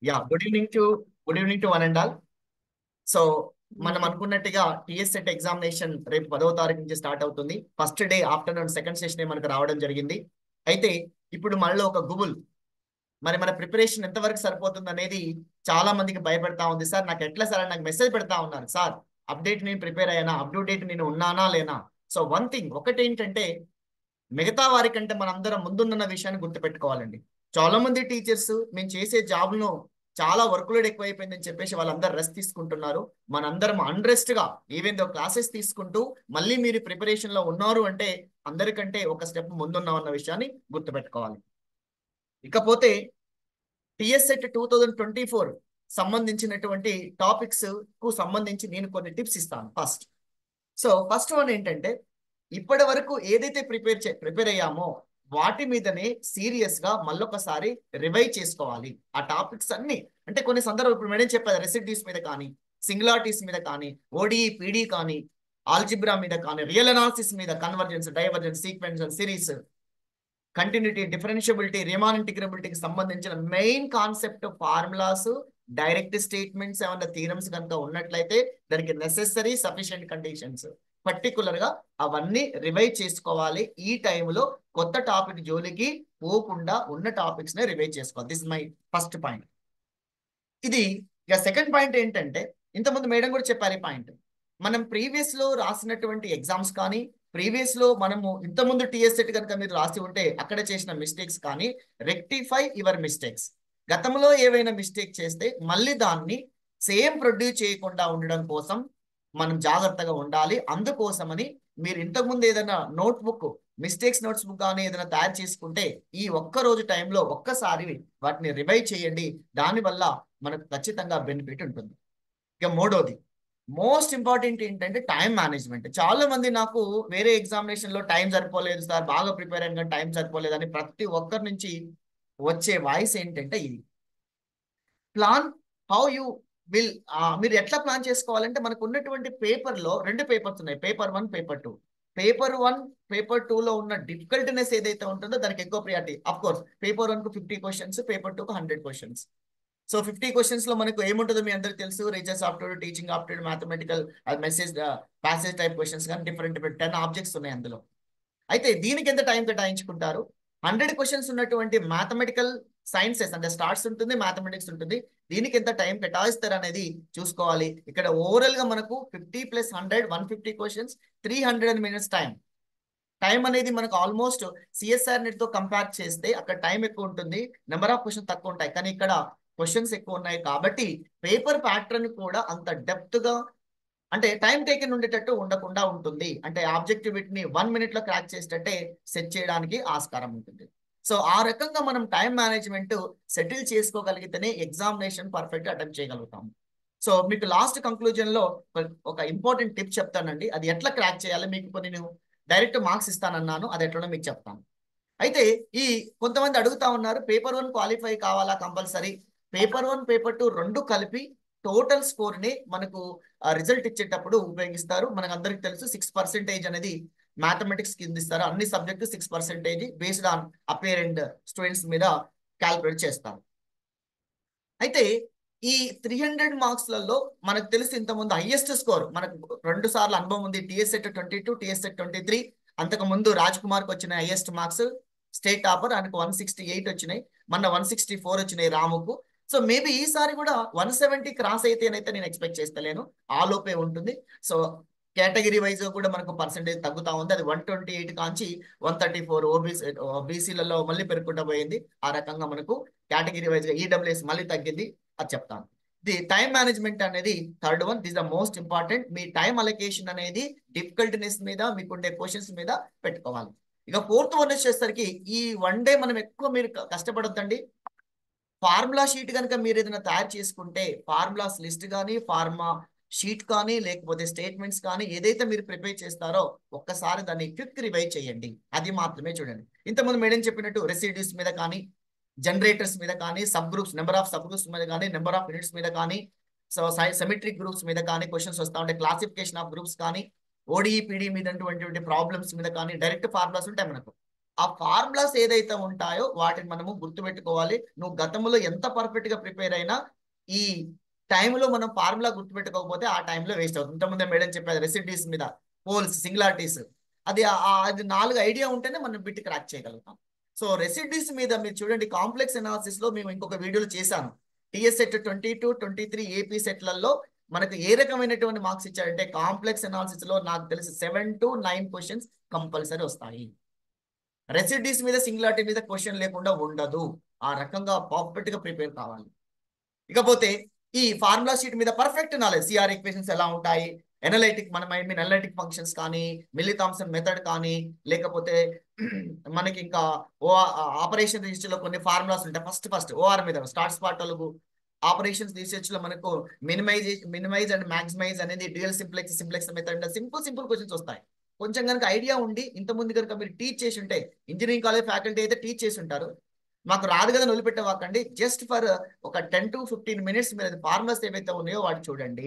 Yeah good evening to good evening to one and all so మనం అనుకున్నట్టుగా టిఎస్సెట్ examination రేపు పదవ తారీఖు నుంచి స్టార్ట్ అవుతుంది first day afternoon second session మనకు రావడం జరిగింది అయితే ఇప్పుడు మనలో ఒక గుబుల్ మరి మన ప్రిపరేషన్ ఎంతవరకు సరిపోతుంది అనేది చాలా మందికి భయపెడతా ఉంది సార్ నాకు ఎట్లా సార్ అని నాకు మెసేజ్ పెడతా ఉన్నారు సార్ అప్డేట్ నేను ప్రిపేర్ అయ్యానా అప్డేట్ నేను ఉన్నానా లేనా సో వన్ థింగ్ ఒకటి ఏంటంటే మిగతా వారికంటే మనందరం ముందున్న విషయాన్ని గుర్తుపెట్టుకోవాలండి చాలా మంది టీచర్స్ మేము చేసే జాబ్ను చాలా వర్క్ లోడ్ ఎక్కువైపోయిందని చెప్పేసి వాళ్ళందరూ రెస్ట్ తీసుకుంటున్నారు మనందరం అన్రెస్ట్ గా ఈవెన్ దో క్లాసెస్ తీసుకుంటూ మళ్ళీ మీరు ప్రిపరేషన్ లో ఉన్నారు అంటే అందరికంటే ఒక స్టెప్ ముందున్నాం అన్న విషయాన్ని గుర్తుపెట్టుకోవాలి ఇకపోతే TS SET two thousand twenty four సంబంధించినటువంటి టాపిక్స్ కు సంబంధించి నేను కొన్ని టిప్స్ ఇస్తాను ఫస్ట్ సో ఫస్ట్ వన్ ఏంటంటే ఇప్పటి వరకు ఏదైతే ప్రిపేర్ ప్రిపేర్ అయ్యామో వాటి మీదనే సీరియస్ గా మళ్ళొకసారి రివైవ్ చేసుకోవాలి ఆ టాపిక్స్ అన్ని అంటే కొన్ని సందర్భాలు ఇప్పుడు మేడం చెప్పారు రెసిడ్యూస్ మీద కానీ సింగులారిటీస్ మీద కానీ ఓడి పీడీ కానీ ఆల్జిబ్రా మీద కానీ రియల్ అనాలిసిస్ మీద convergence divergence sequence series continuity differentiability Riemann ఇంటిగ్రబిలిటీకి సంబంధించిన main concept formulas direct statements ఏమైనా థీరమ్స్ కనుక ఉన్నట్లయితే దానికి నెసెసరీ సఫిషియంట్ కండిషన్స్ పర్టికులర్ గా అవన్నీ రివైవ్ చేసుకోవాలి ఈ టైంలో కొత్త టాపిక్ జోలికి పోకుండా ఉన్న టాపిక్స్ ని రివైవ్ చేసుకోవాలి దిస్ మై ఫస్ట్ పాయింట్ ఇది ఇక సెకండ్ పాయింట్ ఏంటంటే ఇంతకుముందు మేడం కూడా చెప్పారు ఈ పాయింట్ మనం ప్రీవియస్ లో రాసినటువంటి ఎగ్జామ్స్ కానీ ప్రీవియస్ లో మనము ఇంతకుముందు టీఎస్సెట్ కనుక మీరు రాసి ఉంటే అక్కడ చేసిన మిస్టేక్స్ కానీ రెక్టిఫై యువర్ మిస్టేక్స్ గతంలో ఏవైనా మిస్టేక్ చేస్తే మళ్ళీ దాన్ని సేమ్ ప్రొడ్యూస్ చేయకుండా ఉండడం కోసం మనం జాగ్రత్తగా ఉండాలి అందుకోసమని మీరు ఇంతకుముందు ఏదైనా నోట్బుక్ మిస్టేక్స్ నోట్స్ బుక్ కానీ ఏదైనా తయారు చేసుకుంటే ఈ ఒక్క రోజు టైంలో ఒక్కసారి వాటిని రివైవ్ చేయండి దానివల్ల మనకు ఖచ్చితంగా బెనిఫిట్ ఉంటుంది ఇక మూడోది మోస్ట్ ఇంపార్టెంట్ ఏంటంటే టైం మేనేజ్మెంట్ చాలా మంది నాకు వేరే ఎగ్జామినేషన్ లో టైం సరిపోలేదు సార్ బాగా ప్రిపేర్ అయిన టైం సరిపోలేదు అని ప్రతి ఒక్కరి నుంచి వచ్చే వాయిస్ ఏంటంటే ఇది ప్లాన్ హౌ యూ విల్ మీరు ఎట్లా ప్లాన్ చేసుకోవాలంటే మనకు ఉన్నటువంటి పేపర్ లో రెండు పేపర్స్ ఉన్నాయి paper one paper two paper one paper two లో ఉన్న డిఫికల్టీనెస్ ఏదైతే ఉంటుందో దానికి ఎక్కువ priority of course paper one కు ఫిఫ్టీ క్వశ్చన్స్ పేపర్ టూ కు hundred questions so fifty questions లో మనకు ఏముంటుందో మీ అందరికి తెలుసు research aptitude teaching aptitude mathematical message passage type questions కానీ డిఫరెంట్ డిఫరెంట్ టెన్ ఆబ్జెక్ట్స్ ఉన్నాయి అందులో అయితే దీనికి ఎంత టైం కేటాయించుకుంటారు హండ్రెడ్ క్వశ్చన్స్ ఉన్నటువంటి మ్యాథమెటికల్ సైన్సెస్ అంటే స్టార్ట్స్ ఉంటుంది మ్యాథమెటిక్స్ ఉంటుంది దీనికి ఎంత టైం కేటాయిస్తారు అనేది చూసుకోవాలి ఇక్కడ ఓవరాల్ గా మనకు fifty plus hundred one fifty questions three hundred minutes time time అనేది మనకు ఆల్మోస్ట్ సిఎస్ఆర్ నెట్ తో కంపేర్ చేస్తే అక్కడ టైం ఎక్కువ ఉంటుంది నెంబర్ ఆఫ్ క్వశ్చన్స్ తక్కువ ఉంటాయి కానీ ఇక్కడ క్వశ్చన్స్ ఎక్కువ ఉన్నాయి కాబట్టి పేపర్ ప్యాటర్న్ కూడా అంత డెప్త్ గా అంటే టైం టేకెన్ ఉండేటట్టు ఉండకుండా ఉంటుంది అంటే ఆబ్జెక్టివిటీని వన్ మినిట్ లో క్రాక్ చేసేటట్టే సెట్ చేయడానికి ఆస్కారం ఉంటుంది సో ఆ రకంగా మనం టైం మేనేజ్మెంట్ సెటిల్ చేసుకోగలిగితేనే ఎగ్జామినేషన్ పర్ఫెక్ట్ అటెంప్ట్ చేయగలుగుతాం సో మీకు లాస్ట్ కంక్లూజన్ లో ఒక ఇంపార్టెంట్ టిప్ చెప్తానండి అది ఎట్లా క్రాక్ చేయాలి మీకు నేను డైరెక్ట్ మార్క్స్ ఇస్తానన్నాను అది ఎట్లనో మీకు చెప్తాను అయితే ఈ కొంతమంది అడుగుతా ఉన్నారు పేపర్ వన్ క్వాలిఫై కావాలా compulsory paper one paper two రెండు కలిపి టోటల్ స్కోర్ ని మనకు రిజల్ట్ ఇచ్చేటప్పుడు ఉపయోగిస్తారు మనకు అందరికి తెలుసు సిక్స్ పర్సెంటేజ్ అనేది మ్యాథమెటిక్స్ కింద ఇస్తారు అన్ని subject six percentage based on apparent students మీద క్యాల్కులేట్ చేస్తారు అయితే ఈ త్రీ హండ్రెడ్ మార్క్స్లలో మనకు తెలిసి ఇంతకుముందు హైయెస్ట్ స్కోర్ మనకు రెండు సార్లు అనుభవం ఉంది TS SET twenty two TS SET twenty three అంతకు ముందు రాజ్ కుమార్కి వచ్చిన హైయెస్ట్ మార్క్స్ స్టేట్ టాపర్ ఆయనకు వన్ సిక్స్టీ ఎయిట్ వచ్చినాయి మొన్న వన్ సిక్స్టీ ఫోర్ వచ్చినాయి రాముకు సో మేబీ ఈసారి కూడా వన్ సెవెంటీ క్రాస్ అయితేనైతే నేను ఎక్స్పెక్ట్ చేస్తలేను ఆ లోపే ఉంటుంది సో కేటగిరీ వైజ్ కూడా మనకు పర్సంటేజ్ తగ్గుతా ఉంది అది వన్ ట్వంటీ ఎయిట్ కాంచి వన్ థర్టీ ఫోర్ ఓబీసీ బీసీలలో మళ్ళీ పెరుగుకుంటూ పోయింది ఆ రకంగా మనకు కేటగిరీ వైజ్ గా ఈడబ్ల్యూఎస్ మళ్ళీ తగ్గింది అది చెప్తాను ది టైం మేనేజ్మెంట్ అనేది third one this the most important మీ టైం అలొకేషన్ అనేది డిఫికల్టీనెస్ మీద మీకుండే క్వశ్చన్స్ మీద పెట్టుకోవాలి ఇక ఫోర్త్ వన్ వచ్చేసరికి ఈ వన్ డే మనం ఎక్కువ మీరు కష్టపడొద్దండి ఫార్ములా షీట్ కనుక మీరు ఏదైనా తయారు చేసుకుంటే ఫార్ములాస్ లిస్ట్ కానీ ఫార్మా షీట్ కానీ లేకపోతే స్టేట్మెంట్స్ కానీ ఏదైతే మీరు ప్రిపేర్ చేస్తారో ఒక్కసారి దాన్ని క్విక్ రివైవ్ చేయండి అది మాత్రమే చూడండి ఇంతకుముందు మేడం చెప్పినట్టు రెసిడ్యూస్ మీద కానీ జనరేటర్స్ మీద కానీ sub groups number of sub groups మీద కానీ నెంబర్ ఆఫ్ యూనిట్స్ మీద కానీ సో సెమిట్రిక్ గ్రూప్స్ మీద కానీ క్వశ్చన్స్ వస్తూ ఉంటాయి క్లాసిఫికేషన్ ఆఫ్ గ్రూప్స్ కానీ ఓడిఈ పీడీ మీద ప్రాబ్లమ్స్ మీద కానీ డైరెక్ట్ ఫార్ములాస్ ఉంటాయి మనకు ఆ ఫార్ములాస్ ఏదైతే ఉంటాయో వాటిని మనము గుర్తుపెట్టుకోవాలి నువ్వు గతంలో ఎంత పర్ఫెక్ట్ గా ప్రిపేర్ అయినా ఈ టైంలో మనం ఫార్ములా గుర్తుపెట్టుకోకపోతే ఆ టైంలో వేస్ట్ అవుతుంది ఇంతకుముందే మేడం చెప్పేది రెసిడీస్ మీద పోల్స్ సింగులారిటీస్ అది ఆ- ఆ- అది నాలుగు ఐడియా ఉంటేనే మనం బిట్ క్రాక్ చేయగలుగుతాం సో రెసిడీస్ మీద మీరు చూడండి కాంప్లెక్స్ అనాలిసిస్ లో మేము ఇంకొక వీడియోలో చేశాను TS SET twenty two twenty three AP సెట్లలో మనకు ఏ రకమైనటువంటి మార్క్స్ ఇచ్చారంటే కాంప్లెక్స్ అనాలిసిస్ లో నాకు తెలిసి seven to nine questions compulsory వస్తాయి రెసిడీస్ మీద సింగులారిటీ మీద క్వశ్చన్ లేకుండా ఉండదు ఆ రకంగా పర్ఫెక్ట్ గా ప్రిపేర్ కావాలి ఇకపోతే ఈ ఫార్ములా షీట్ మీద పర్ఫెక్ట్ నాలెడ్జ్ సిఆర్ ఈక్వేషన్స్ ఎలా ఉంటాయి ఎనలైటిక్ మనం ఐ మీన్ అనలైటిక్ ఫంక్షన్స్ కానీ మిల్లీ థామ్సన్ మెథడ్ కానీ లేకపోతే మనకి ఇంకా ఓ ఆపరేషన్ రిజిస్టర్ లో కొన్ని ఫార్ములాస్ ఉంటాయి ఫస్ట్ ఫస్ట్ ఓఆర్ మీద స్టార్ట్ స్పాట్ తెలుగు ఆపరేషన్స్ రీసెర్చ్ లో మనకు మినిమైజ్ మినిమైజ్ అండ్ మాక్సిమైజ్ అనేది dual simplex simplex method simple simple questions వస్తాయి కొంచెం కనుక ఐడియా ఉండి ఇంతకుముందు కనుక మీరు టీచ్ చేసి ఉంటే ఇంజనీరింగ్ కాలేజ్ ఫ్యాకల్టీ అయితే టీచ్ చేసి ఉంటారు మాకు రాదు కదా వదిలిపెట్టవాకండి జస్ట్ ఫర్ ఒక టెన్ టు ఫిఫ్టీన్ మినిట్స్ మీరు ఫార్ములాస్ ఏవైతే ఉన్నాయో వాటి చూడండి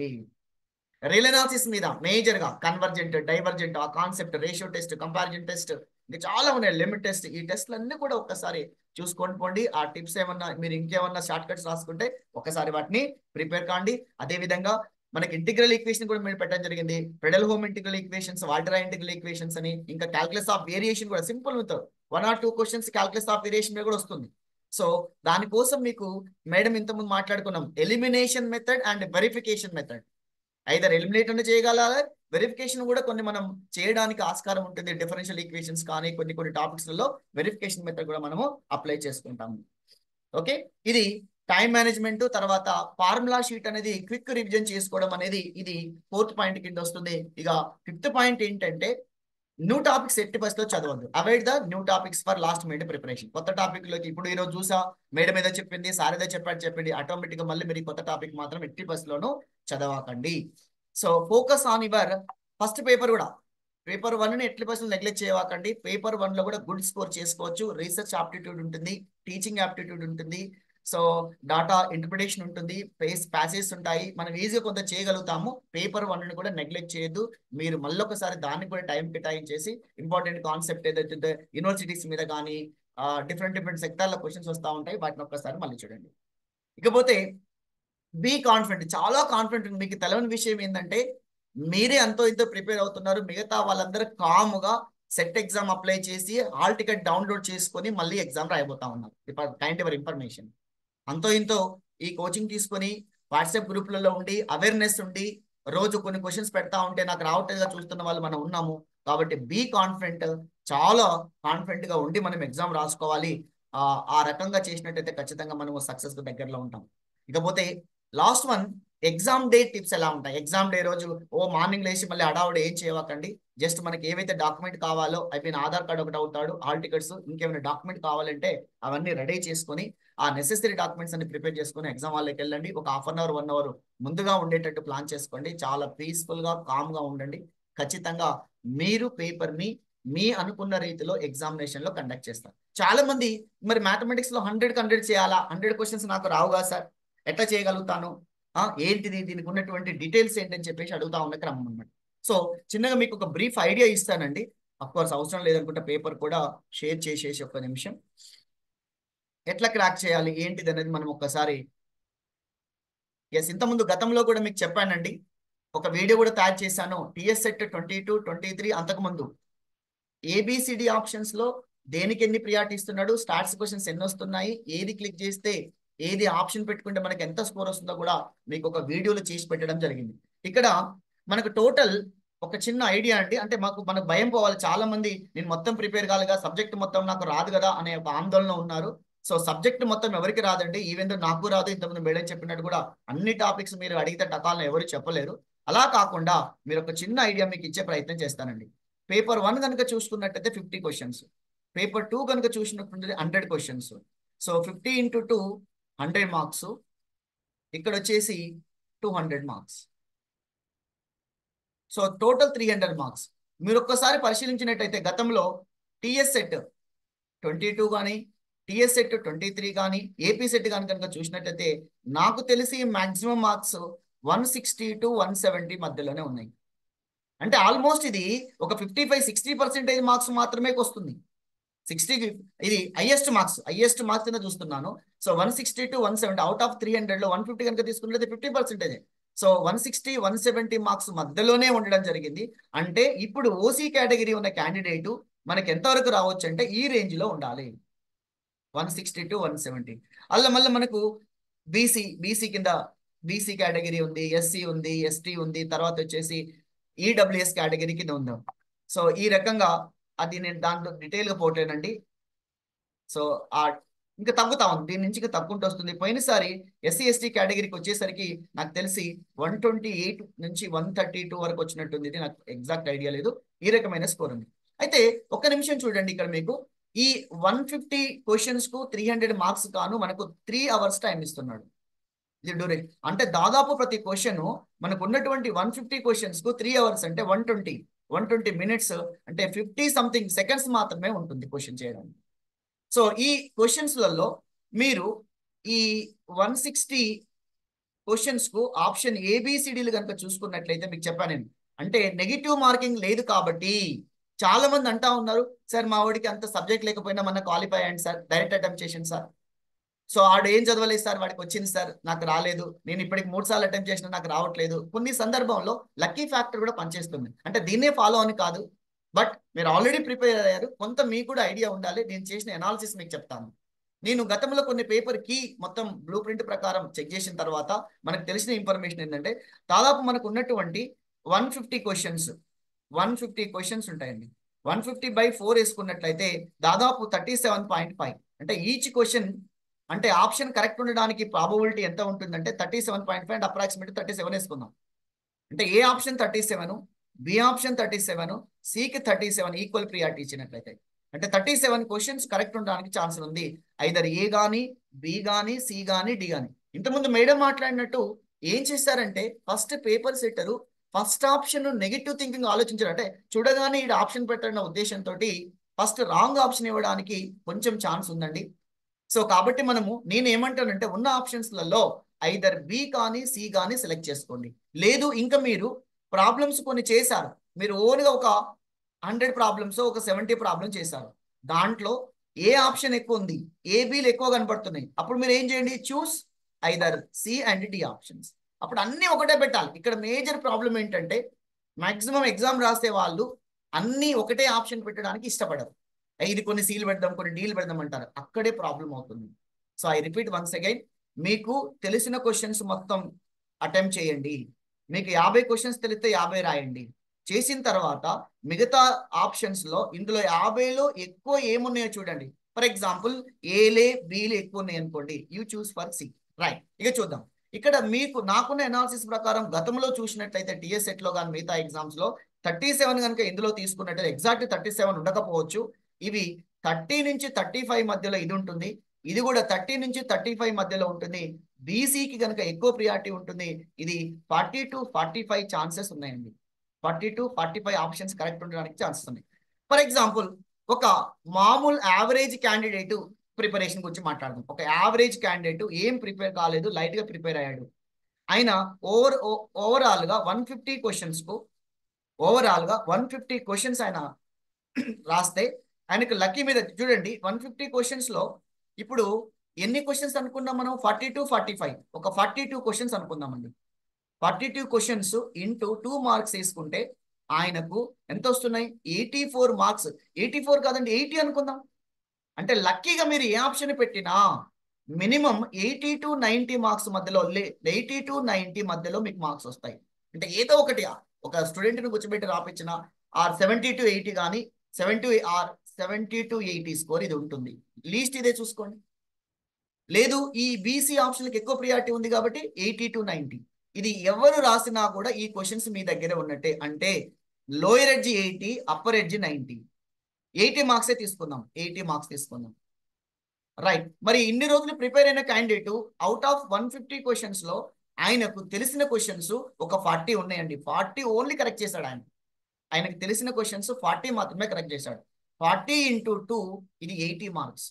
రియల్ అనాలిసిస్ మీద మేజర్ గా కన్వర్జెంట్ డైవర్జెంట్ ఆ concept ratio test comparison test ఇంకా చాలా ఉన్నాయి లిమిట్ టెస్ట్ ఈ టెస్ట్లు అన్ని కూడా ఒక్కసారి చూసుకొని పోండి ఆ టిప్స్ ఏమన్నా మీరు ఇంకేమన్నా షార్ట్ కట్స్ రాసుకుంటే ఒకసారి వాటిని ప్రిపేర్ కాండి అదే విధంగా మనకి ఇంటిగ్రల్ ఈక్వేషన్ కూడా మీరు పెట్టడం జరిగింది Fredholm integral equations Volterra integral equations అని ఇంకా క్యాల్కులస్ ఆఫ్ వేరియేషన్ కూడా simple method one or two questions calculus of variation మీద కూడా వస్తుంది సో దానికోసం మీకు మేడం ఇంతకుముందు మాట్లాడుకున్నాం elimination method and verification method either eliminate అన్న చేయగలాలి వెరిఫికేషన్ కూడా కొన్ని మనం చేయడానికి ఆస్కారం ఉంటుంది డిఫరెన్షియల్ ఈక్వేషన్స్ కానీ కొన్ని కొన్ని టాపిక్స్ లలో వెరిఫికేషన్ మెథడ్ కూడా మనము అప్లై చేసుకుంటాము ఓకే ఇది టైం మేనేజ్మెంట్ తర్వాత ఫార్ములా షీట్ అనేది క్విక్ రివిజన్ చేసుకోవడం అనేది ఇది ఫోర్త్ పాయింట్ కింద వస్తుంది ఇక ఫిఫ్త్ పాయింట్ ఏంటంటే న్యూ టాపిక్స్ ఎట్టి బస్ లో చదవద్దు avoid the new topics for last minute preparation కొత్త టాపిక్ లోకి ఇప్పుడు ఈ రోజు చూసా మేడం ఏదో చెప్పింది సార్ ఏదో చెప్పాడు చెప్పండి ఆటోమేటిక్ గా మళ్ళీ మీరు ఈ కొత్త టాపిక్ మాత్రం ఎట్టి బస్ లోను చదవకండి so focus on your first paper కూడా పేపర్ వన్ ని ఎట్ల పర్సెంట్ నెగ్లెక్ట్ చేయవాకండి పేపర్ వన్ లో కూడా గుడ్ స్కోర్ చేసుకోవచ్చు రీసెర్చ్ ఆప్టిట్యూడ్ ఉంటుంది టీచింగ్ ఆప్టిట్యూడ్ ఉంటుంది సో డాటా ఇంటర్ప్రిటేషన్ ఉంటుంది పేస్ ప్యాసేజ్ ఉంటాయి మనం ఈజీగా కొంత చేయగలుగుతాము పేపర్ వన్ ని కూడా నెగ్లెక్ట్ చేయొద్దు మీరు మళ్ళీ ఒకసారి దానికి కూడా టైం కేటాయించేసి ఇంపార్టెంట్ కాన్సెప్ట్ ఏదైతే యూనివర్సిటీస్ మీద కానీ డిఫరెంట్ డిఫరెంట్ సెక్టార్ల క్వశ్చన్స్ వస్తూ ఉంటాయి వాటిని ఒక్కసారి మళ్ళీ చూడండి ఇకపోతే బీ కాన్ఫిడెంట్ చాలా కాన్ఫిడెంట్ మీకు తెలవని విషయం ఏంటంటే మీరే అంతో ఇంతో ప్రిపేర్ అవుతున్నారు మిగతా వాళ్ళందరూ కాముగా సెట్ ఎగ్జామ్ అప్లై చేసి హాల్ టికెట్ డౌన్లోడ్ చేసుకొని మళ్ళీ ఎగ్జామ్ రాయబోతా ఉన్నారు కైండ్ ఎవర్ ఇన్ఫర్మేషన్ అంతో ఇంతో ఈ కోచింగ్ తీసుకొని వాట్సాప్ గ్రూప్లలో ఉండి అవేర్నెస్ ఉండి రోజు కొన్ని క్వశ్చన్స్ పెడతా ఉంటే నాకు రావట్లేదుగా చూస్తున్న వాళ్ళు మనం ఉన్నాము కాబట్టి బీ కాన్ఫిడెంట్ చాలా కాన్ఫిడెంట్ గా ఉండి మనం ఎగ్జామ్ రాసుకోవాలి ఆ ఆ రకంగా చేసినట్టయితే ఖచ్చితంగా మనము సక్సెస్ దగ్గరలో ఉంటాం ఇకపోతే last one exam day tips ఎలా ఉంటాయి ఎగ్జామ్ డే రోజు ఓ మార్నింగ్ లేచి మళ్ళీ అడావుడు ఏం చేయవకండి జస్ట్ మనకి ఏవైతే డాక్యుమెంట్ కావాలో ఐ మీన్ ఆధార్ కార్డ్ ఒకటి అవుతాడు హాల్ టికెట్స్ ఇంకేమైనా డాక్యుమెంట్ కావాలంటే అవన్నీ రెడీ చేసుకొని ఆ నెసెసరీ డాక్యుమెంట్స్ అన్ని ప్రిపేర్ చేసుకొని ఎగ్జామ్ వాళ్ళకి వెళ్ళండి ఒక half an hour one hour ముందుగా ఉండేటట్టు ప్లాన్ చేసుకోండి చాలా పీస్ఫుల్ గా కామ్ గా ఉండండి ఖచ్చితంగా మీరు పేపర్ ని మీ అనుకున్న రీతిలో ఎగ్జామినేషన్ లో కండక్ట్ చేస్తారు చాలా మంది మరి మ్యాథమెటిక్స్ లో హండ్రెడ్ హండ్రెడ్ చేయాలా హండ్రెడ్ క్వశ్చన్స్ నాకు రావుగా సార్ ఎట్లా చేయగలుగుతాను ఆ ఏంటిది దీనికి ఉన్నటువంటి డీటెయిల్స్ ఏంటని చెప్పేసి అడుగుతా ఉన్న క్రమం అనమాట సో చిన్నగా మీకు ఒక బ్రీఫ్ ఐడియా ఇస్తానండి అఫ్ కోర్స్ అవసరం లేదనుకుంటే పేపర్ కూడా షేర్ చేసేసి ఒక్క నిమిషం ఎట్లా క్రాక్ చేయాలి ఏంటిది అనేది మనం ఒక్కసారి ఎస్ ఇంతకుముందు గతంలో కూడా మీకు చెప్పానండి ఒక వీడియో కూడా తయారు చేశాను TS SET twenty two twenty three అంతకుముందు ఏబిసిడి ఆప్షన్స్ లో దేనికి ఎన్ని ప్రియారిటీ ఇస్తున్నాడు స్టార్ట్స్ క్వశ్చన్స్ ఎన్ని వస్తున్నాయి ఏది క్లిక్ చేస్తే ఏది ఆప్షన్ పెట్టుకుంటే మనకి ఎంత స్కోర్ వస్తుందో కూడా మీకు ఒక వీడియోలో చేసి పెట్టడం జరిగింది ఇక్కడ మనకు టోటల్ ఒక చిన్న ఐడియా అండి అంటే మాకు మనకు భయం పోవాలి చాలా మంది నేను మొత్తం ప్రిపేర్ కాలేగా సబ్జెక్ట్ మొత్తం నాకు రాదు కదా అనే ఒక ఆందోళన ఉన్నారు సో సబ్జెక్ట్ మొత్తం ఎవరికి రాదండి ఈవెన్ నాకు రాదు ఇంతకుముందు మేడం చెప్పినట్టు కూడా అన్ని టాపిక్స్ మీరు అడిగితే టకాలను ఎవరు చెప్పలేరు అలా కాకుండా మీరు ఒక చిన్న ఐడియా మీకు ఇచ్చే ప్రయత్నం చేస్తానండి పేపర్ వన్ కనుక చూసుకున్నట్టయితే ఫిఫ్టీ క్వశ్చన్స్ పేపర్ టూ కనుక చూసినట్టుంటే hundred questions so fifty into two hundred marks ఇక్కడ వచ్చేసి two hundred marks so total three hundred marks మీరు ఒక్కసారి పరిశీలించినట్టయితే గతంలో టిఎస్ సెట్ ట్వంటీ టూ కానీ టిఎస్ సెట్ ట్వంటీ త్రీ కానీ ఏపీ సెట్ కానీ కనుక చూసినట్టయితే నాకు తెలిసి maximum marks one sixty to one seventy మధ్యలోనే ఉన్నాయి అంటే ఆల్మోస్ట్ ఇది ఒక fifty five sixty percentage marks మాత్రమే వస్తుంది సిక్స్టీ ఇది హైయెస్ట్ మార్క్స్ హైయెస్ట్ మార్క్స్ కింద చూస్తున్నాను so one sixty to one seventy out of three hundred లో వన్ ఫిఫ్టీ కనుక తీసుకున్నట్లయితే fifty percentage so one sixty one seventy marks మధ్యలోనే ఉండడం జరిగింది అంటే ఇప్పుడు ఓసీ కేటగిరీ ఉన్న క్యాండిడేట్ మనకి ఎంతవరకు రావచ్చు అంటే ఈ రేంజ్ లో ఉండాలి one sixty to one seventy అలా మళ్ళీ మనకు బీసీ బీసీ కింద బీసీ కేటగిరీ ఉంది ఎస్సీ ఉంది ఎస్టీ ఉంది తర్వాత వచ్చేసి ఈడబ్ల్యూఎస్ కేటగిరీ కింద ఉందాం సో ఈ రకంగా అది నేను దాంట్లో డీటెయిల్గా పోవట్లేనండి సో ఆ ఇంకా తగ్గుతా ఉంది దీని నుంచి ఇంకా తగ్గుంటూ వస్తుంది పోయినసారి ఎస్సీ ఎస్టీ కేటగిరీకి వచ్చేసరికి నాకు తెలిసి వన్ ట్వంటీ ఎయిట్ నుంచి వన్ థర్టీ టూ వరకు వచ్చినట్టుంది ఇది నాకు ఎగ్జాక్ట్ ఐడియా లేదు ఈ రకమైన స్కోర్ ఉంది అయితే ఒక్క నిమిషం చూడండి ఇక్కడ మీకు ఈ వన్ ఫిఫ్టీ క్వశ్చన్స్ కు త్రీ హండ్రెడ్ మార్క్స్ కాను మనకు త్రీ అవర్స్ టైం ఇస్తున్నాడు ఇది డ్యూరేషన్ అంటే దాదాపు ప్రతి క్వశ్చన్ మనకు ఉన్నటువంటి వన్ ఫిఫ్టీ క్వశ్చన్స్ కు త్రీ అవర్స్ అంటే one twenty one twenty minutes అంటే ఫిఫ్టీ సంథింగ్ సెకండ్స్ మాత్రమే ఉంటుంది క్వశ్చన్ చేయడానికి సో ఈ క్వశ్చన్స్లలో మీరు ఈ వన్ సిక్స్టీ క్వశ్చన్స్ కు ఆప్షన్ ఏబిసిడీలు కనుక చూసుకున్నట్లయితే మీకు చెప్పాను నేను అంటే నెగిటివ్ మార్కింగ్ లేదు కాబట్టి చాలా మంది అంటా ఉన్నారు సార్ మా వాడికి అంత సబ్జెక్ట్ లేకపోయినా మన క్వాలిఫై అయ్యండి సార్ డైరెక్ట్ అటెంప్ట్ చేసింది సార్ సో ఆడు ఏం చదవలేదు సార్ వాడికి వచ్చింది సార్ నాకు రాలేదు నేను ఇప్పటికి మూడు సార్లు అటెంప్ట్ చేసినా నాకు రావట్లేదు కొన్ని సందర్భంలో లక్కీ ఫ్యాక్టర్ కూడా పనిచేస్తుంది అంటే దీన్నే ఫాలో అని కాదు బట్ మీరు ఆల్రెడీ ప్రిపేర్ అయ్యారు కొంత మీకు కూడా ఐడియా ఉండాలి నేను చేసిన అనాలిసిస్ మీకు చెప్తాను నేను గతంలో కొన్ని పేపర్ కి మొత్తం బ్లూ ప్రింట్ ప్రకారం చెక్ చేసిన తర్వాత మనకు తెలిసిన ఇన్ఫర్మేషన్ ఏంటంటే దాదాపు మనకు ఉన్నటువంటి one fifty questions one fifty questions ఉంటాయండి వన్ ఫిఫ్టీ బై ఫోర్ వేసుకున్నట్లయితే దాదాపు థర్టీ సెవెన్ పాయింట్ ఫైవ్ అంటే ఈచ్ క్వశ్చన్ అంటే ఆప్షన్ కరెక్ట్ ఉండడానికి ప్రాబబిలిటీ ఎంత ఉంటుందంటే thirty seven point five and approximate thirty seven వేసుకుందాం అంటే A option thirty seven B option thirty seven సికి థర్టీ సెవెన్ ఈక్వల్ ప్రియారిటీ ఇచ్చినట్లయితే అంటే థర్టీ సెవెన్ క్వశ్చన్స్ కరెక్ట్ ఉండడానికి ఛాన్స్ ఉంది ఐదర్ ఏ గాని బి గాని సి గాని డి గాని ఇంతకుముందు మేడం మాట్లాడినట్టు ఏం చేస్తారంటే first paper setter first option negative thinking ఆలోచించారు అంటే చూడగానే ఈ ఆప్షన్ పెట్టాలన్న ఉద్దేశంతో ఫస్ట్ రాంగ్ ఆప్షన్ ఇవ్వడానికి కొంచెం ఛాన్స్ ఉందండి సో కాబట్టి మనము నేను ఏమంటానంటే ఉన్న ఆప్షన్స్లలో ఐదర్ బి కానీ సి కానీ సెలెక్ట్ చేసుకోండి లేదు ఇంకా మీరు ప్రాబ్లమ్స్ కొన్ని చేశారు మీరు ఓన్గా ఒక హండ్రెడ్ ప్రాబ్లమ్స్ ఒక సెవెంటీ ప్రాబ్లమ్ చేశారు దాంట్లో ఏ ఆప్షన్ ఎక్కువ ఉంది ఏ బీలు ఎక్కువ కనపడుతున్నాయి అప్పుడు మీరు ఏం చేయండి choose either C and D options అప్పుడు అన్ని ఒకటే పెట్టాలి ఇక్కడ మేజర్ ప్రాబ్లం ఏంటంటే మాక్సిమం ఎగ్జామ్ రాసే వాళ్ళు అన్ని ఒకటే ఆప్షన్ పెట్టడానికి ఇష్టపడరు ఇది కొన్ని సీల్ పెడదాం కొన్ని డీల్ పెడదాం అంటారు అక్కడే ప్రాబ్లం అవుతుంది so I repeat once again మీకు తెలిసిన క్వశ్చన్స్ మొత్తం అటెంప్ట్ చేయండి మీకు యాభై క్వశ్చన్స్ తెలిస్తే యాభై రాయండి చేసిన తర్వాత మిగతా ఆప్షన్స్ లో ఇందులో యాభైలో ఎక్కువ ఏమున్నాయో చూడండి ఫర్ ఎగ్జాంపుల్ ఏలే బీలే ఎక్కువ ఉన్నాయి అనుకోండి you choose for C right ఇక చూద్దాం ఇక్కడ మీకు నాకున్న అనాలిసిస్ ప్రకారం గతంలో చూసినట్లయితే టిఎస్ సెట్ లో కానీ మిగతా ఎగ్జామ్స్ లో థర్టీ సెవెన్ కనుక ఇందులో తీసుకున్నట్లయితే ఎగ్జాక్ట్ థర్టీ సెవెన్ ఉండకపోవచ్చు ఇవి థర్టీ నుంచి థర్టీ ఫైవ్ మధ్యలో ఇది ఉంటుంది ఇది కూడా థర్టీ నుంచి థర్టీ ఫైవ్ మధ్యలో ఉంటుంది బీసీకి కనుక ఎక్కువ ప్రియారిటీ ఉంటుంది ఇది forty to forty five chances ఉన్నాయండి forty to forty five options correct ఉండడానికి ఛాన్సెస్ ఉన్నాయి ఫర్ ఎగ్జాంపుల్ ఒక మామూలు యావరేజ్ క్యాండిడేట్ ప్రిపరేషన్ గురించి మాట్లాడదాం ఒక యావరేజ్ క్యాండిడేట్ ఏం ప్రిపేర్ కాలేదు లైట్ గా ప్రిపేర్ అయ్యాడు ఆయన ఓవర్ ఓవరాల్ గా వన్ ఫిఫ్టీ క్వశ్చన్స్ కు ఓవరాల్ గా వన్ ఫిఫ్టీ క్వశ్చన్స్ ఆయన రాస్తే ఆయనకు లక్కీ మీద చూడండి వన్ ఫిఫ్టీ క్వశ్చన్స్ లో ఇప్పుడు ఎన్ని క్వశ్చన్స్ అనుకున్నాం మనం ఫార్టీ టు ఫార్టీ ఫైవ్ ఒక ఫార్టీ టూ క్వశ్చన్స్ అనుకుందామండి forty two questions into two marks వేసుకుంటే ఆయనకు ఎంత వస్తున్నాయి eighty four marks eighty four కాదండి ఎయిటీ అనుకుందాం అంటే లక్కీగా మీరు ఏ ఆప్షన్ పెట్టినా minimum eighty to ninety marks మధ్యలో ఎయిటీ టు నైన్టీ మధ్యలో మీకు మార్క్స్ వస్తాయి అంటే ఏదో ఒకటి ఒక స్టూడెంట్ని కూర్చోబెట్టి రాపించిన ఆర్ సెవెంటీ టు ఎయిటీ కానీ seventy or seventy to eighty score ఇది ఉంటుంది లీస్ట్ ఇదే చూసుకోండి లేదు ఈ బీసీ ఆప్షన్కి ఎక్కువ ప్రియారిటీ ఉంది కాబట్టి ఎయిటీ టు నైన్టీ ఇది ఎవరు రాసినా కూడా ఈ క్వశ్చన్స్ మీ దగ్గరే ఉన్నట్టే అంటే lower edge eighty upper edge ninety eighty మార్క్సే తీసుకుందాం ఎయిటీ మార్క్స్ తీసుకుందాం రైట్ మరి ఇన్ని రోజులు ప్రిపేర్ అయిన candidate out of one fifty questions లో ఆయనకు తెలిసిన క్వశ్చన్స్ ఒక ఫార్టీ ఉన్నాయండి ఫార్టీ ఓన్లీ కరెక్ట్ చేశాడు ఆయన ఆయనకు తెలిసిన క్వశ్చన్స్ ఫార్టీ మాత్రమే కరెక్ట్ చేశాడు ఫార్టీ ఇంటూ టూ ఇది eighty marks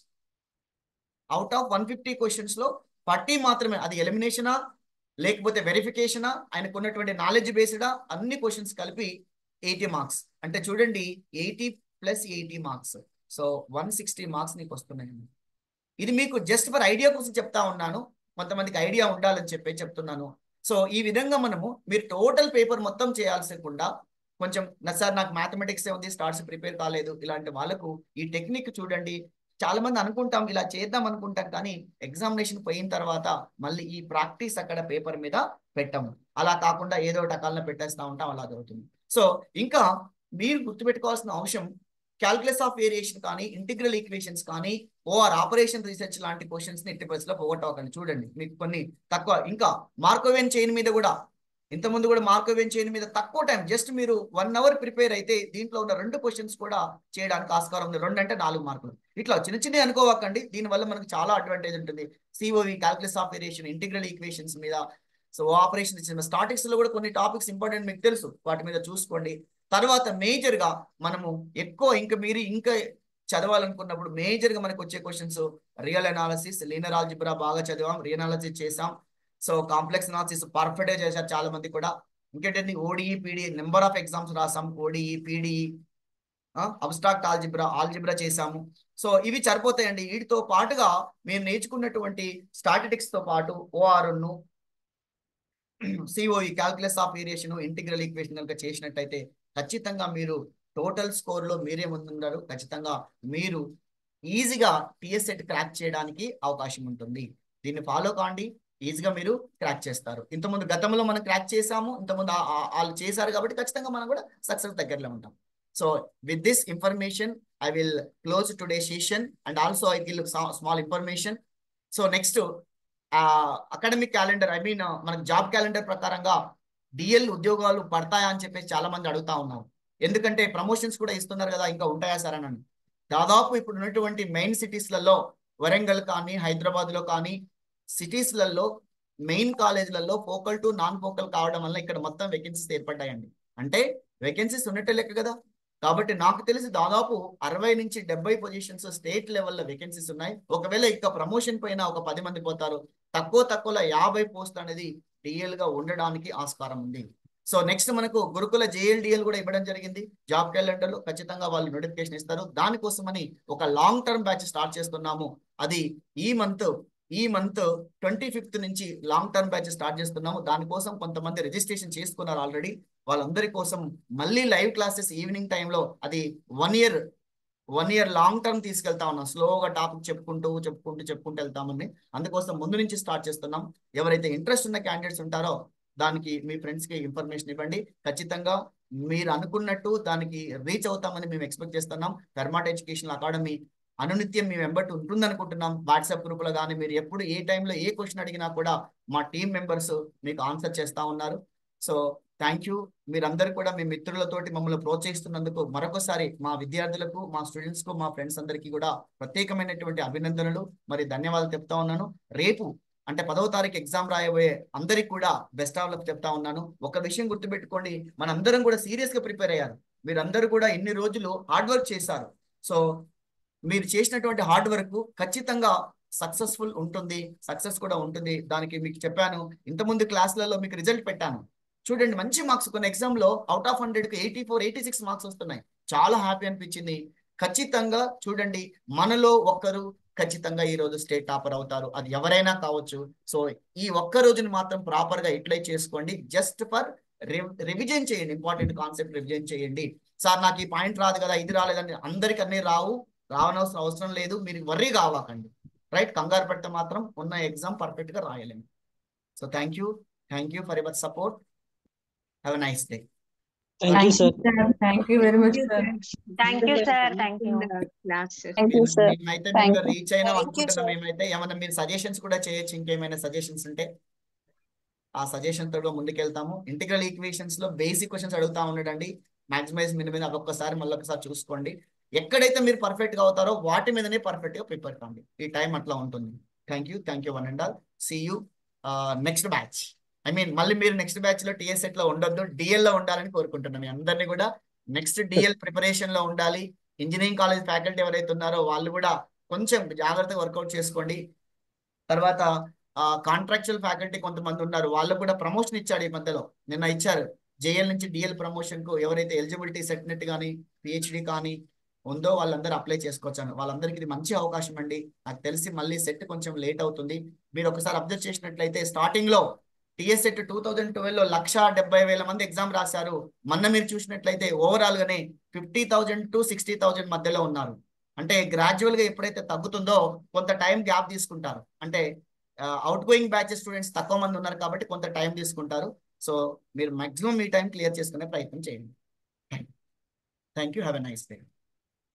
out of one fifty questions లో ఫార్టీ మాత్రమే అది ఎలిమినేషనా లేకపోతే వెరిఫికేషనా ఆయనకు ఉన్నటువంటి నాలెడ్జ్ బేస్డా అన్ని క్వశ్చన్స్ కలిపి ఎయిటీ మార్క్స్ అంటే చూడండి eighty plus eighty marks so one sixty marks నీకు వస్తున్నాయండి ఇది మీకు జస్ట్ ఫర్ ఐడియా కోసం చెప్తా ఉన్నాను కొంతమందికి ఐడియా ఉండాలని చెప్పి చెప్తున్నాను సో ఈ విధంగా మనము మీరు టోటల్ పేపర్ మొత్తం చేయాల్సకుండా కొంచెం నా సార్ నాకు మ్యాథమెటిక్స్ ఉంది స్టార్ట్స్ ప్రిపేర్ కాలేదు ఇలాంటి వాళ్ళకు ఈ టెక్నిక్ చూడండి చాలా మంది అనుకుంటాం ఇలా చేద్దాం అనుకుంటాం కానీ ఎగ్జామినేషన్ పోయిన తర్వాత మళ్ళీ ఈ ప్రాక్టీస్ అక్కడ పేపర్ మీద పెట్టము అలా కాకుండా ఏదో ఒకటి అకాలను పెట్టేస్తా ఉంటాం అలా జరుగుతుంది సో ఇంకా మీరు గుర్తుపెట్టుకోవాల్సిన అంశం క్యాల్కులస్ ఆఫ్ వేరియేషన్ కానీ ఇంటిగ్రల్ ఈక్వేషన్స్ కానీ ఓఆర్ ఆపరేషన్ రీసెర్చ్ లాంటి క్వశ్చన్స్ ని ఎట్టి పరిస్థితిలో పోగొట్టవకండి చూడండి మీకు కొన్ని తక్కువ ఇంకా మార్కోవేన్ చైన్ మీద కూడా ఇంతకుముందు కూడా మార్కోవేన్ చైన్ మీద తక్కువ టైం జస్ట్ మీరు వన్ అవర్ ప్రిపేర్ అయితే దీంట్లో ఉన్న రెండు క్వశ్చన్స్ కూడా చేయడానికి ఆస్కారం ఉంది రెండు అంటే నాలుగు మార్కులు ఇట్లా చిన్న చిన్నవి అనుకోవకండి దీనివల్ల మనకు చాలా అడ్వాంటేజ్ ఉంటుంది COV calculus of variation integral equations మీద సో ఆపరేషన్ స్టాటిక్స్ లో కూడా కొన్ని టాపిక్స్ ఇంపార్టెంట్ మీకు తెలుసు వాటి మీద చూసుకోండి తర్వాత మేజర్ గా మనము ఎక్కువ ఇంకా మీరు ఇంకా చదవాలనుకున్నప్పుడు మేజర్ గా మనకు వచ్చే questions real analysis linear algebra బాగా చదివాం రియల్ అనాలసిస్ చేసాం సో కాంప్లెక్స్ అనాలిసిస్ పర్ఫెక్ట్ గా చేశారు చాలా మంది కూడా ఇంకేంటండి ODE PDE number of exams రాసాం ODE PDE abstract algebra algebra చేసాము సో ఇవి సరిపోతాయండి వీటితో పాటుగా మీరు నేర్చుకున్నటువంటి స్టాటిటిక్స్ తో పాటు ఓఆర్ ను COE calculus of variation integral equation కనుక చేసినట్టయితే ఖచ్చితంగా మీరు టోటల్ స్కోర్ లో మీరే ముందున్నారు ఖచ్చితంగా మీరు ఈజీగా టిఎస్ఎట్ క్రాక్ చేయడానికి అవకాశం ఉంటుంది దీన్ని ఫాలో కాండి ఈజీగా మీరు క్రాక్ చేస్తారు ఇంతకుముందు గతంలో మనం క్రాక్ చేసాము ఇంతకుముందు వాళ్ళు చేశారు కాబట్టి ఖచ్చితంగా మనం కూడా సక్సెస్ దగ్గరలో ఉంటాం so with this information I will close today session and also I will small information so next academic calendar I mean మనకు జాబ్ క్యాలెండర్ ప్రకారంగా డిఎల్ ఉద్యోగాలు పడతాయా అని చెప్పేసి చాలా మంది అడుగుతా ఉన్నారు ఎందుకంటే ప్రమోషన్స్ కూడా ఇస్తున్నారు కదా ఇంకా ఉంటాయా సార్ అని దాదాపు ఇప్పుడు ఉన్నటువంటి మెయిన్ సిటీస్లలో వరంగల్ కానీ హైదరాబాద్ లో కానీ సిటీస్లలో మెయిన్ కాలేజీలలో ఫోకల్ టు నాన్ ఫోకల్ కావడం వల్ల ఇక్కడ మొత్తం వేకెన్సీస్ ఏర్పడ్డాయండి అంటే వేకెన్సీస్ ఉన్నట్టే లెక్క కదా కాబట్టి నాకు తెలిసి దాదాపు అరవై నుంచి డెబ్బై పొజిషన్స్ స్టేట్ లెవెల్లో వేకెన్సీస్ ఉన్నాయి ఒకవేళ ఇక ప్రమోషన్ పైన ఒక పది మంది పోతారు తక్కువ తక్కువలో యాభై పోస్ట్ అనేది డిఎల్ గా ఉండడానికి ఆస్కారం ఉంది సో నెక్స్ట్ మనకు గురుకుల జేఎల్డిఎల్ కూడా ఇవ్వడం జరిగింది జాబ్ క్యాలెండర్ లో ఖచ్చితంగా వాళ్ళు నోటిఫికేషన్ ఇస్తారు దానికోసమని ఒక లాంగ్ టర్మ్ బ్యాచ్ స్టార్ట్ చేస్తున్నాము అది ఈ మంత్ ఈ మంత్ ట్వంటీ ఫిఫ్త్ నుంచి లాంగ్ టర్మ్ బ్యాచ్ స్టార్ట్ చేస్తున్నాము దానికోసం కొంతమంది రిజిస్ట్రేషన్ చేసుకున్నారు ఆల్రెడీ వాళ్ళందరి కోసం మళ్ళీ లైవ్ క్లాసెస్ ఈవినింగ్ టైంలో అది one year one year long term తీసుకెళ్తా ఉన్నాం స్లోగా టాపిక్ చెప్పుకుంటూ చెప్పుకుంటూ చెప్పుకుంటూ వెళ్తామని అందుకోసం ముందు నుంచి స్టార్ట్ చేస్తున్నాం ఎవరైతే ఇంట్రెస్ట్ ఉన్న క్యాండిడేట్స్ ఉంటారో దానికి మీ ఫ్రెండ్స్ కి ఇన్ఫర్మేషన్ ఇవ్వండి ఖచ్చితంగా మీరు అనుకున్నట్టు దానికి రీచ్ అవుతామని మేము ఎక్స్పెక్ట్ చేస్తున్నాం కర్మాట్ ఎడ్యుకేషన్ అకాడమీ అనునిత్యం మేము వెంబట్టి ఉంటుంది అనుకుంటున్నాం వాట్సాప్ గ్రూపులో కానీ మీరు ఎప్పుడు ఏ టైంలో ఏ క్వశ్చన్ అడిగినా కూడా మా టీం మెంబర్స్ మీకు ఆన్సర్ చేస్తా ఉన్నారు సో థ్యాంక్ యూ మీరందరూ కూడా మీ మిత్రులతోటి మమ్మల్ని ప్రోత్సహిస్తున్నందుకు మరొకసారి మా విద్యార్థులకు మా స్టూడెంట్స్ కు మా ఫ్రెండ్స్ అందరికీ కూడా ప్రత్యేకమైనటువంటి అభినందనలు మరి ధన్యవాదాలు చెప్తా ఉన్నాను రేపు అంటే పదవ తారీఖు ఎగ్జామ్ రాయబోయే అందరికి కూడా బెస్ట్ ఆఫ్ లక్ చెప్తా ఉన్నాను ఒక విషయం గుర్తుపెట్టుకోండి మనందరం కూడా సీరియస్ గా ప్రిపేర్ అయ్యారు మీరందరూ కూడా ఇన్ని రోజులు హార్డ్ వర్క్ చేశారు సో మీరు చేసినటువంటి హార్డ్ వర్క్ ఖచ్చితంగా సక్సెస్ఫుల్ ఉంటుంది సక్సెస్ కూడా ఉంటుంది దానికి మీకు చెప్పాను ఇంతకుముందు క్లాసులలో మీకు రిజల్ట్ పెట్టాను చూడండి మంచి మార్క్స్ కొన్ని ఎగ్జామ్ లో అవుట్ ఆఫ్ హండ్రెడ్ కి eighty four eighty six marks వస్తున్నాయి చాలా హ్యాపీ అనిపించింది ఖచ్చితంగా చూడండి మనలో ఒక్కరు ఖచ్చితంగా ఈ రోజు స్టేట్ టాపర్ అవుతారు అది ఎవరైనా కావచ్చు సో ఈ ఒక్క రోజుని మాత్రం ప్రాపర్ గా యూటిలైజ్ చేసుకోండి జస్ట్ ఫర్ రివిజన్ చేయండి ఇంపార్టెంట్ కాన్సెప్ట్ రివిజన్ చేయండి సార్ నాకు ఈ పాయింట్ రాదు కదా ఇది రాలేదని అందరికి అన్ని రావు రావనవసరం అవసరం లేదు మీరు వర్రీ కావాకండి రైట్ కంగారు పెడితే మాత్రం ఉన్న ఎగ్జామ్ పర్ఫెక్ట్ గా రాయలేము so thank you thank you for your support have a nice day Thank you, sir. Thank you very much, sir. Thank you, sir. Thank you. Thank you, sir. మేమైతే Thank మీకు you. Reach అయినా Thank you, అనుకుంటున్నాం sir. మేమైతే ఏమైనా మీరు suggestions కూడా చేయొచ్చు ఇంకేమైనా సజెషన్స్ ఉంటే ఆ సజెషన్ తో ముందుకెళ్తాము ఇంటిగ్రల్ ఈక్వేషన్స్ లో బేసిక్ క్వశ్చన్స్ అడుగుతా ఉండడండి మాక్సిమైజ్ మినిమైజ్ అదొక్కసారి మళ్ళీ ఒకసారి చూసుకోండి ఎక్కడైతే మీరు పర్ఫెక్ట్ గా అవుతారో వాటి మీదనే పర్ఫెక్ట్ గా ప్రిపేర్ కాండి ఈ టైం అట్లా ఉంటుంది thank you thank you one and all see you next batch I mean మళ్ళీ మీరు నెక్స్ట్ బ్యాచ్ లో టీఎస్ఎట్ లో ఉండొద్దు డిఎల్ లో ఉండాలని కోరుకుంటున్నాం మీ అందరినీ కూడా నెక్స్ట్ డిఎల్ ప్రిపరేషన్ లో ఉండాలి ఇంజనీరింగ్ కాలేజ్ ఫ్యాకల్టీ ఎవరైతే ఉన్నారో వాళ్ళు కూడా కొంచెం జాగ్రత్తగా వర్కౌట్ చేసుకోండి తర్వాత కాంట్రాక్చువల్ ఫ్యాకల్టీ కొంతమంది ఉన్నారు వాళ్ళకు కూడా ప్రమోషన్ ఇచ్చాడు ఈ మధ్యలో నిన్న ఇచ్చారు జేఎల్ నుంచి డిఎల్ ప్రమోషన్ కు ఎవరైతే ఎలిజిబిలిటీ సెట్ నెట్ కానీ పిహెచ్డి కానీ ఉందో వాళ్ళందరూ అప్లై చేసుకోవచ్చాను వాళ్ళందరికీ ఇది మంచి అవకాశం అండి నాకు తెలిసి మళ్ళీ సెట్ కొంచెం లేట్ అవుతుంది మీరు ఒకసారి అబ్జర్వ్ చేసినట్లయితే స్టార్టింగ్ లో TS SET two thousand twelve లో లక్ష డెబ్బై వేల మంది ఎగ్జామ్ రాశారు మొన్న మీరు చూసినట్లయితే ఓవరాల్ గానే fifty thousand to sixty thousand మధ్యలో ఉన్నారు అంటే గ్రాడ్యువల్ గా ఎప్పుడైతే తగ్గుతుందో కొంత టైం గ్యాప్ తీసుకుంటారు అంటే అవుట్ గోయింగ్ బ్యాచెస్ స్టూడెంట్స్ తక్కువ మంది ఉన్నారు కాబట్టి కొంత టైం తీసుకుంటారు సో మీరు మాక్సిమం మీ టైం క్లియర్ చేసుకునే ప్రయత్నం చేయండి thank you have a nice day